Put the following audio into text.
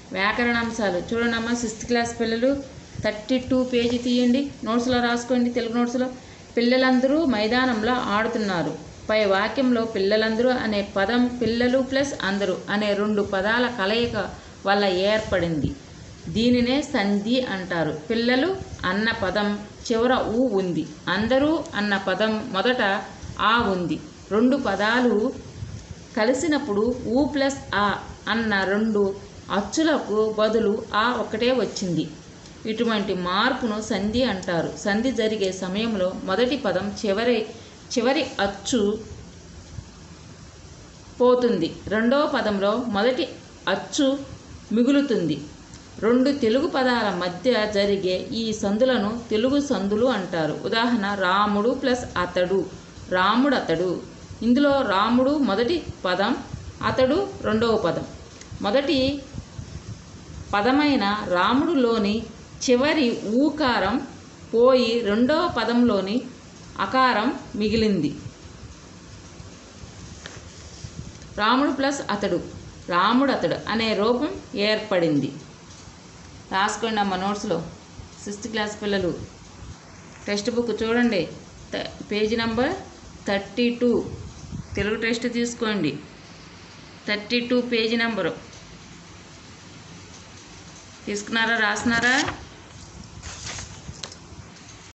వ్యాకరణాంశాలు చూడండి అమ్మా sixth class పిల్లలు థర్టీ టూ పేజీ తీయండి నోట్స్లో రాసుకోండి తెలుగు నోట్స్లో పిల్లలందరూ మైదానంలో ఆడుతున్నారు పై వాక్యంలో పిల్లలందరూ అనే పదం పిల్లలు ప్లస్ అందరూ అనే రెండు పదాల కలయిక వల్ల ఏర్పడింది దీనినే సంధి అంటారు పిల్లలు అన్న పదం చివర ఊ ఉంది అందరూ అన్న పదం మొదట ఆ ఉంది రెండు పదాలు కలిసినప్పుడు ఊ ప్లస్ ఆ అన్న రెండు అచ్చులకు బదులు ఆ ఒకటే వచ్చింది ఇటువంటి మార్పును సంధి అంటారు సంధి జరిగే సమయంలో మొదటి పదం చివరి చివరి అచ్చు పోతుంది రెండవ పదంలో మొదటి అచ్చు మిగులుతుంది రెండు తెలుగు పదాల మధ్య జరిగే ఈ సందులను తెలుగు సందులు అంటారు ఉదాహరణ రాముడు ప్లస్ అతడు రాముడు అతడు ఇందులో రాముడు మొదటి పదం అతడు రెండవ పదం మొదటి పదమైన రాముడులోని చివరి ఊకారం పోయి రెండవ పదంలోని అకారం మిగిలింది రాముడు ప్లస్ అతడు రాముడు అతడు అనే రూపం ఏర్పడింది రాసుకోండి అమ్మ నోట్స్లో సిక్స్త్ క్లాస్ పిల్లలు టెక్స్ట్ బుక్ చూడండి త- page number thirty two Telugu test తీసుకోండి థర్టీ టూ పేజీ నంబరు తీసుకున్నారా రాస్తున్నారా